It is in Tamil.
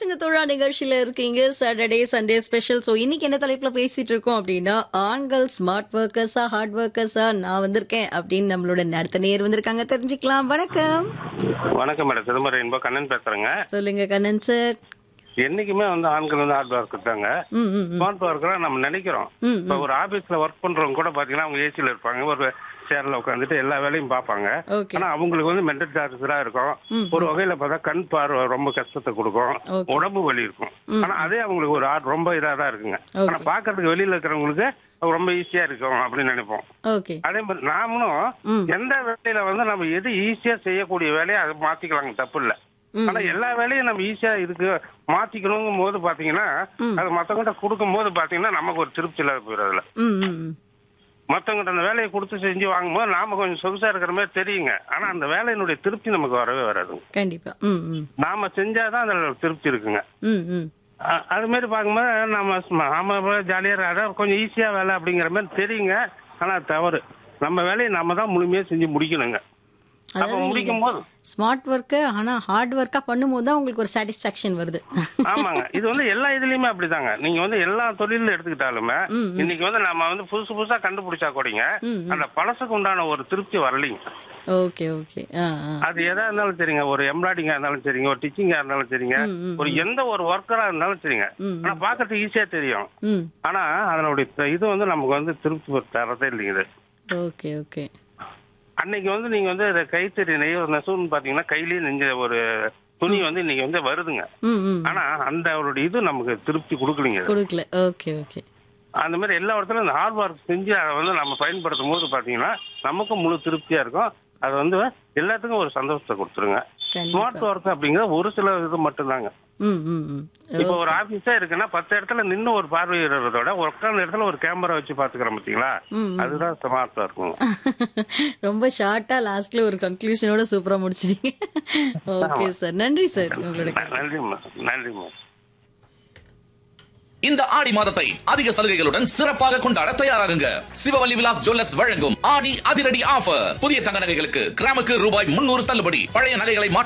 பேசுங்க தோழா நிகழ்ச்சியில இருக்கீங்க சாட்டர்டே சண்டே ஸ்பெஷல் ஸோ இன்னைக்கு என்ன தலைப்புல பேசிட்டு இருக்கோம் அப்படின்னா ஆண்கள் ஸ்மார்ட் ஒர்க்கர்ஸா ஹார்ட் ஒர்க்கர்ஸா நான் வந்திருக்கேன் அப்படின்னு நம்மளோட அடுத்த நேர் வந்திருக்காங்க தெரிஞ்சுக்கலாம் வணக்கம் வணக்கம் மேடம் சிதம்பரம் என்பா கண்ணன் பேசுறேங்க சொல்லுங்க கண்ணன் சார் என்னைக்குமே வந்து ஆண்கள் வந்து ஹார்ட் ஒர்க் தாங்க ம் ம் ம். ஸ்மார்ட் ஒர்க்கரா நம்ம நினைக்கிறோம் ம், இப்ப ஒரு ஆபீஸ்ல ஒர்க் பண்றவங்க கூட பாத்தீங்கன்னா அவங்க ஏசில இருப்பாங்க ஒரு சேர்ல உட்காந்துட்டு எல்லா வேலையும் பார்ப்பாங்க ஓகே ஆனா அவங்களுக்கு வந்து மென்டல் சார்ஜரா இருக்கும் ஒரு வகையில பார்த்தா கண் பார்வை ரொம்ப கஷ்டத்தை கொடுக்கும் Okay. உடம்பு வலி இருக்கும் ஆனா அதே அவங்களுக்கு ஒரு ஆர்ட் ரொம்ப இதா தான் இருக்குங்க Okay. ஆனா பாக்குறதுக்கு வெளியில இருக்கிறவங்களுக்கு அது ரொம்ப ஈஸியா இருக்கும் அப்படின்னு நினைப்போம் ஓகே அதே மாதிரி நாமளும் ம். எந்த வேலையில வந்து நம்ம எது ஈஸியா செய்யக்கூடிய வேலையை அதை மாத்திக்கலாங்க தப்பு இல்ல ம். ஆனா எல்லா வேலையும் நம்ம ஈஸியா இதுக்கு மாத்திக்கணுங்கும் போது பாத்தீங்கன்னா அது மத்தவங்கிட்ட கொடுக்கும் போது பாத்தீங்கன்னா நமக்கு ஒரு திருப்தி இல்லாத போயிடும் அதுல ம் ம் ம். மத்தவங்கிட்ட அந்த வேலையை கொடுத்து செஞ்சு வாங்கும்போது நாம கொஞ்சம் சொகுசா இருக்கிற மாதிரி தெரியுங்க ஆனா அந்த வேலையினுடைய திருப்தி நமக்கு வரவே வராதுங்க கண்டிப்பா ம் ம் நாம செஞ்சாதான் அதுல திருப்தி இருக்குங்க ம் ம் அ- அது மாதிரி பார்க்கும்போது நம்ம ஸ்ம- நாம ஜாலியாக அதான் கொஞ்சம் ஈஸியா வேலை அப்படிங்கிற மாதிரி தெரியுங்க ஆனா அது தவறு நம்ம வேலையை நம்ம தான் முழுமையா செஞ்சு முடிக்கணுங்க அப்ப அதாவது முடிக்கும் போது ஸ்மார்ட் ஒர்க்கு ஆனா ஹார்ட் ஒர்க்கா பண்ணும்போது தான் உங்களுக்கு ஒரு சாட்டிஸ்பாக்சன் வருது ஆமாங்க இது வந்து எல்லா இதுலயுமே அப்படிதாங்க நீங்க வந்து எல்லா தொழில எடுத்துக்கிட்டாலுமே ம், இன்னைக்கு வந்து நம்ம வந்து புதுசு புதுசா கண்டுபிடிச்சா கூடங்க ம், அந்த பழசுக்கு உண்டான ஒரு திருப்தி வரலைங்க ஓகே ஓகே ஆ ஆ அது எதா இருந்தாலும் சரிங்க ஒரு எம்ப்ராய்டிங்கா இருந்தாலும் சரிங்க ஒரு டிச்சிங்கா இருந்தாலும் சரிங்க ம், ம், ஒரு எந்த ஒரு ஒர்க்கரா இருந்தாலும் சரிங்க ம், ஆனா பாக்கிறதுக்கு ஈஸியா தெரியும் ம் ஆனா அதனுடைய த- இது வந்து நமக்கு வந்து திருப்தி தரதே இல்லைங்க இது ஓகே ஓகே அன்னைக்கு வந்து நீங்க வந்து இதை கைத்தறி நெய்ய நெசவுன்னு பாத்தீங்கன்னா கையிலேயே நெஞ்ச ஒரு துணி வந்து இன்னைக்கு வந்து வருதுங்க ம் ம் ஆனா அந்த அவருடைய இது நமக்கு திருப்தி கொடுக்கலீங்க இது. கொடுக்கல ஓகே ஓகே அந்த மாதிரி எல்லா இடத்துலயும் இந்த ஹார்ட் ஒர்க் செஞ்சு அதை வந்து நம்ம பயன்படுத்தும் போது பாத்தீங்கன்னா நமக்கும் முழு திருப்தியா இருக்கும் அது வந்து எல்லாத்துக்கும் ஒரு சந்தோஷத்தை கொடுத்துருங்க கண்டிப்பா ஸ்மார்ட் ஒர்க் அப்படிங்கிறது ஒரு சில இது மட்டும்தாங்க ம் ம் ம் இப்போ ஒரு ஆபீஸா இருக்குன்னா பத்து இடத்துல நின்னு ஒரு பார்வையிடுறதோட உட்கார்ந்த இடத்துல ஒரு கேமரா வச்சு பாத்துக்கிறோம் பாத்தீங்களா ம், அதுதான் ஸ்மார்ட் ஒர்க்குங்க ரொம்ப ஷார்ட்டா லாஸ்ட்ல ஒரு கன்க்ளூஷனோட சூப்பரா முடிச்சிட்டீங்க ஓகே சார் நன்றி சார் உங்களோட நன்றிம்மா நன்றிம்மா இந்த ஆடி மாதத்தை அதிக சலுகைகளுடன் சிறப்பாக கொண்டாட தயாராகுங்க சிவவல்லி விலாஸ் ஜுவல்லர்ஸ் வழங்கும் ஆடி அதிரடி ஆஃபர் புதிய தங்க நகைகளுக்கு கிராமுக்கு ரூபாய் முன்னூறு தள்ளுபடி பழைய நகைகளை மாற்ற